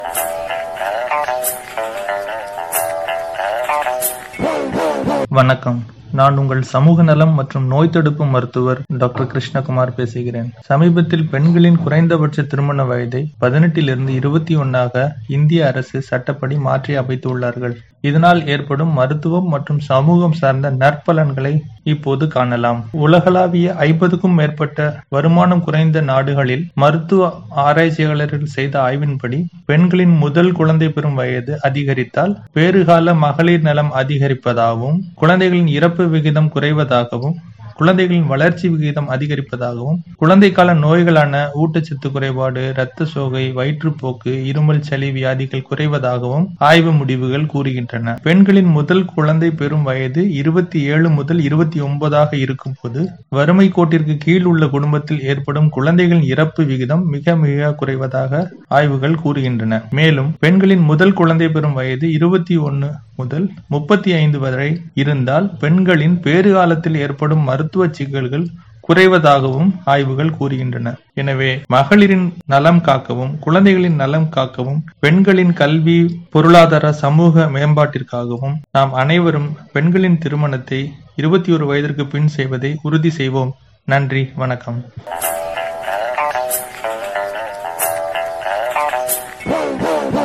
வணக்கம் நான் உங்கள் சமூக நலம் மற்றும் நோய் தடுப்பு மருத்துவர் டாக்டர் கிருஷ்ணகுமார் பேசுகிறேன் சமீபத்தில் பெண்களின் குறைந்தபட்ச திருமண வயதை பதினெட்டிலிருந்து இருபத்தி ஒன்னாக இந்திய அரசு சட்டப்படி மாற்றி அமைத்துள்ளார்கள் இதனால் ஏற்படும் மருத்துவம் மற்றும் சமூகம் சார்ந்த நற்பலன்களை இப்போது காணலாம் உலகளாவிய ஐம்பதுக்கும் மேற்பட்ட வருமானம் குறைந்த நாடுகளில் மருத்துவ ஆராய்ச்சியாளர்கள் செய்த ஆய்வின்படி பெண்களின் முதல் குழந்தை பெறும் வயது அதிகரித்தால் பேறுகால மகளிர் நலம் அதிகரிப்பதாகவும் குழந்தைகளின் இறப்பு விகிதம் குறைவதாகவும் குழந்தைகளின் வளர்ச்சி விகிதம் அதிகரிப்பதாகவும் குழந்தைக்கால நோய்களான ஊட்டச்சத்து குறைபாடு இரத்த சோகை வயிற்றுப்போக்கு இருமல் சளி வியாதிகள் குறைவதாகவும் ஆய்வு முடிவுகள் கூறுகின்றன பெண்களின் முதல் குழந்தை பெறும் வயது இருபத்தி ஏழு முதல் இருபத்தி ஒன்பதாக இருக்கும் போது வறுமை கோட்டிற்கு கீழ் உள்ள குடும்பத்தில் ஏற்படும் குழந்தைகளின் இறப்பு விகிதம் மிக மிக குறைவதாக ஆய்வுகள் கூறுகின்றன மேலும் பெண்களின் முதல் குழந்தை பெறும் வயது இருபத்தி ஒன்னு முதல் முப்பத்தி ஐந்து வரை இருந்தால் பெண்களின் பேறுகாலத்தில் ஏற்படும் மருத்துவ சிக்கல்கள் குறைவதாகவும் ஆய்வுகள் கூறுகின்றன எனவே மகளிரின் நலம் காக்கவும் குழந்தைகளின் நலம் காக்கவும் பெண்களின் கல்வி பொருளாதார சமூக மேம்பாட்டிற்காகவும் நாம் அனைவரும் பெண்களின் திருமணத்தை இருபத்தி ஒரு வயதிற்கு பின் செய்வதை உறுதி செய்வோம் நன்றி வணக்கம்